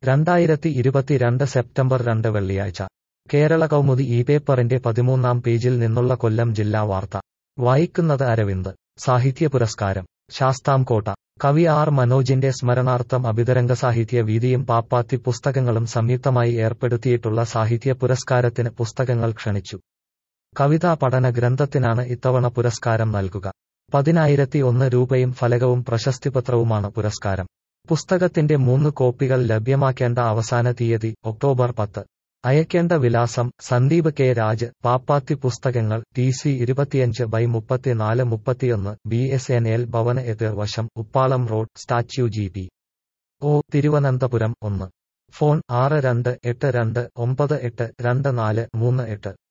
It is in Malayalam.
രണ്ടായിരത്തി ഇരുപത്തിരണ്ട് സെപ്റ്റംബർ രണ്ട് വെള്ളിയാഴ്ച കേരള കൗമുദി ഈ പേപ്പറിന്റെ പതിമൂന്നാം പേജിൽ നിന്നുള്ള കൊല്ലം ജില്ലാ വാർത്ത വായിക്കുന്നത് അരവിന്ദ് സാഹിത്യ പുരസ്കാരം ശാസ്താംകോട്ട കവി ആർ മനോജിന്റെ സ്മരണാർത്ഥം അഭിതരംഗ സാഹിത്യ വീതിയും പാപ്പാത്തി പുസ്തകങ്ങളും സംയുക്തമായി ഏർപ്പെടുത്തിയിട്ടുള്ള സാഹിത്യ പുരസ്കാരത്തിന് പുസ്തകങ്ങൾ ക്ഷണിച്ചു കവിതാ പഠന ഗ്രന്ഥത്തിനാണ് ഇത്തവണ പുരസ്കാരം നൽകുക പതിനായിരത്തി ഒന്ന് രൂപയും ഫലകവും പ്രശസ്തിപത്രവുമാണ് പുരസ്കാരം പുസ്തകത്തിന്റെ മൂന്ന് കോപ്പികൾ ലഭ്യമാക്കേണ്ട അവസാന തീയതി ഒക്ടോബർ പത്ത് അയക്കേണ്ട വിലാസം സന്ദീപ് കെ രാജ് പാപ്പാത്തി പുസ്തകങ്ങൾ ടി സി ഇരുപത്തിയഞ്ച് ബൈ മുപ്പത്തിനാല് മുപ്പത്തിയൊന്ന് ബി എസ് എൻ എൽ ഭവന എതിർവശം Uppalam road statue G P O Thiruvananthapuram ഒന്ന് ഫോൺ ആറ് രണ്ട് എട്ട് രണ്ട് ഒമ്പത് എട്ട് രണ്ട് നാല് മൂന്ന് എട്ട്